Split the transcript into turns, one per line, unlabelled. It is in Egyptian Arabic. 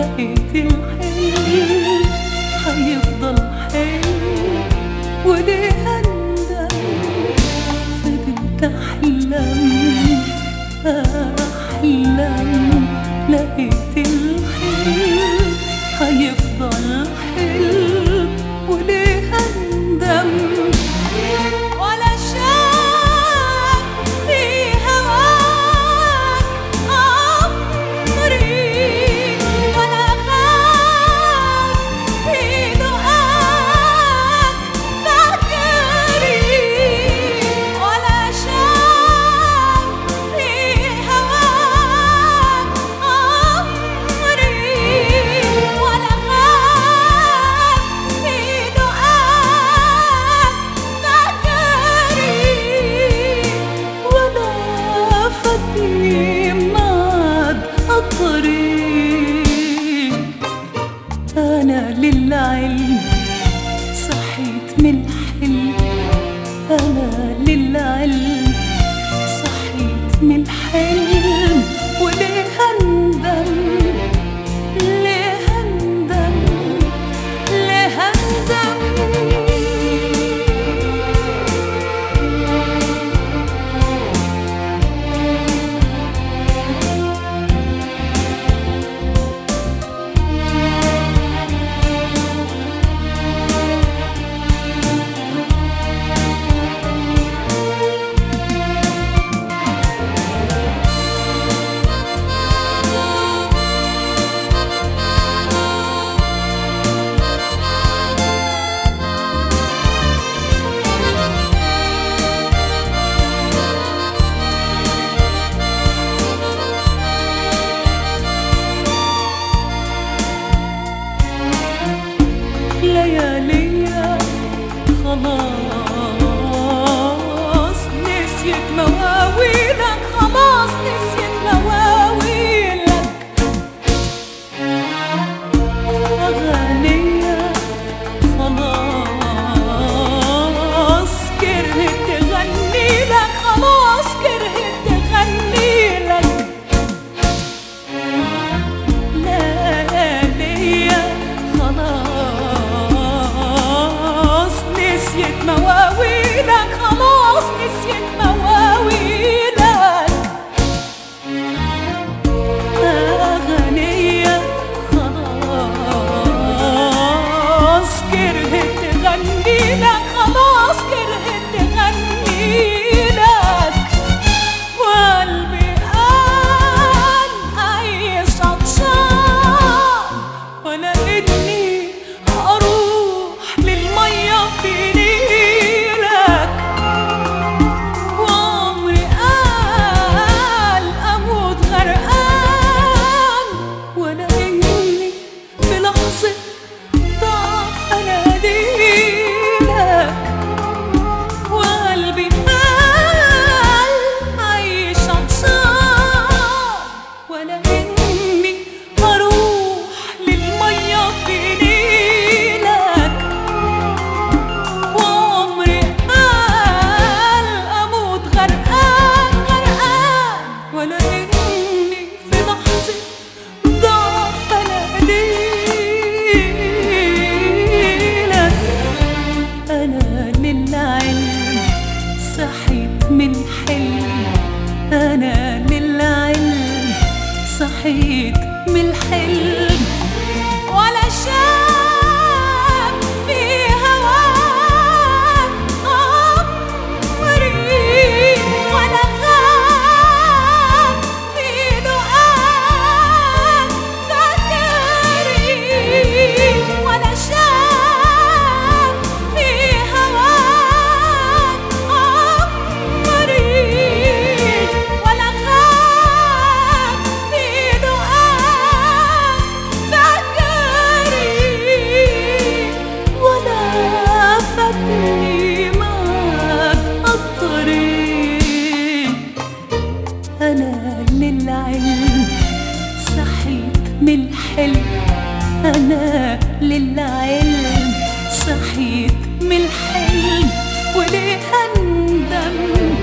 لقيت الحلم هيفضل حلم وليه هندم فضلت احلم احلم لقيت الحلم هيفضل حلم وليه هندم ولا شاف في هواك عمري ولا خاف في دعاك فكري ولا شاف في هواك عمري ولا خاف في دعاك فكري ولا فاتني معاد الطريق أنا للعلم صحيت من الحلم أنا للعلم صحيت من الحلم وليه هندم ليه هندم ليه هندم لياليا خلاص نسيت مواويلك خلاص نسيت مواويلك أغانيا خلاص كرهت تغني لك خلاص كرهت تغني لك لياليا خلاص نسيت مواويلك خلاص نسيت مواويلك أغنية خلاص كرهت تغني لك خلاص كرهت تغني لك وقلبي قال عايش عطشان ولا إني أروح للمية في نيلك وعمري قال أموت غرقان ولا إني في لحظة ضعف أناديلك وقلبي قال عايش عطشان ولا إني هروح للمية في نيلك وعمري قال أموت غرقان غرقان ولا إني في لحظة ضعف أناديلك أنا للعلم صحيت من حلم أنا للعلم صحيت من الحلم ولا شاب في هواك عمري ولا غاب في دعاك فكري ولا شاب في هواك عمري ولا غاب في دعاك فكري ولا فاتني معك الطريق أنا للعلم صحيت من الحلم أنا للعلم صحيت من الحلم وليه هندم